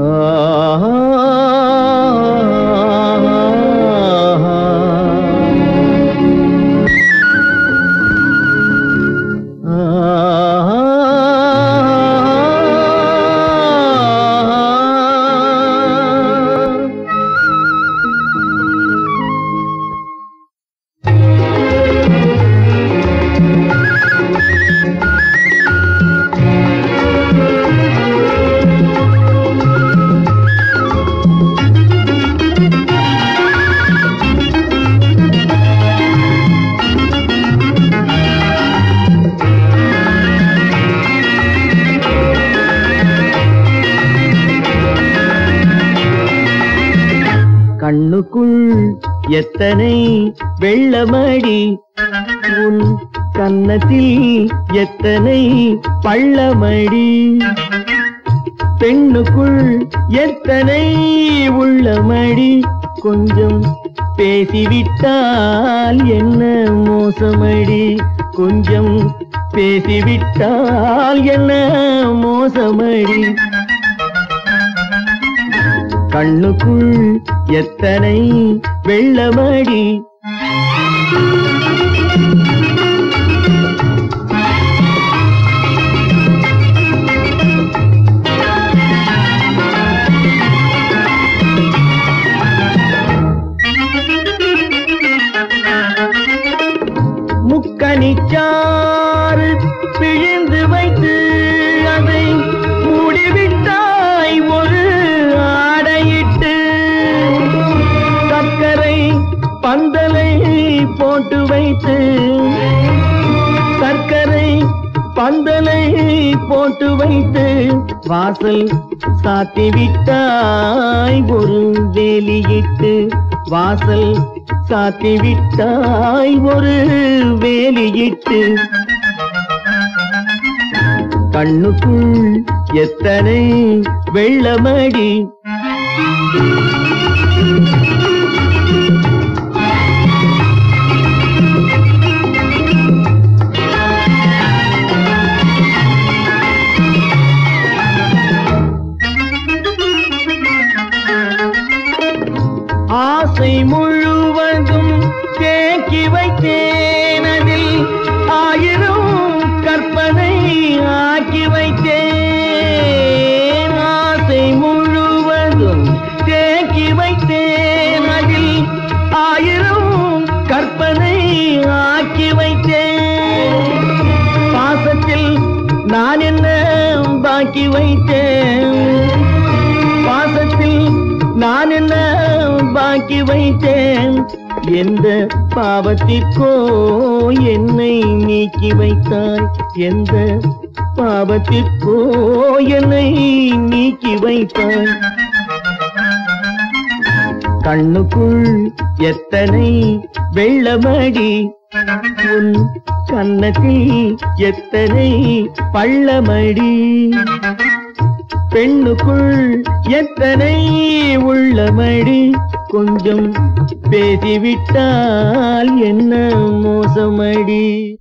கண்ணுக்குள் எத்தனை வெள்ளமடி உன் கன்னத்தில் எத்தனை பள்ளமடி பெண்ணுக்குள் எத்தனை உள்ளமடி கொஞ்சம் பேசிவிட்டால் என்ன மோசமடி கொஞ்சம் பேசிவிட்டால் என்ன மோசமடி கண்ணுக்குள் எத்தனை வெள்ளமடி முக்கணிச்சாறு பிழிந்து வைத்து அதை மூடிவிட்டாய் ஒரு ஆடையிட்டு சர்க்கரை பந்தலை போட்டு வைத்து சர்க்கரை பந்தலை போட்டு வைத்து வாசல் சாத்தி விட்டாய் ஒரு வேலியிட்டு வாசல் சாத்தி விட்டாய் ஒரு வேலியிட்டு கண்ணுக்குள் எத்தனை வெள்ளமடி ஆசை முழுவதும் தேக்கி வைத்தேன் அதில் ஆயிரம் கற்பனை ஆக்கி வைத்தேன் ஆசை முழுவதும் தேக்கி வைத்தேன் அதில் ஆயிரம் கற்பனை ஆக்கி வைத்தேன் பாசத்தில் நான் என்ன பாக்கி வைத்தேன் பாசத்தில் நான் என்ன பாக்கி வைத்தேன் எந்த பாவத்திற்கோ என்னை நீக்கி வைத்தாய் எந்த பாவத்திற்கோ என்னை நீக்கி வைத்தாய் கண்ணுக்குள் எத்தனை வெள்ளமடி உன் கன்னத்தில் எத்தனை பள்ளமடி பெண்ணுக்குள் எத்தனை உள்ளமடி கொஞ்சம் பேசிவிட்டால் என்ன மோசமடி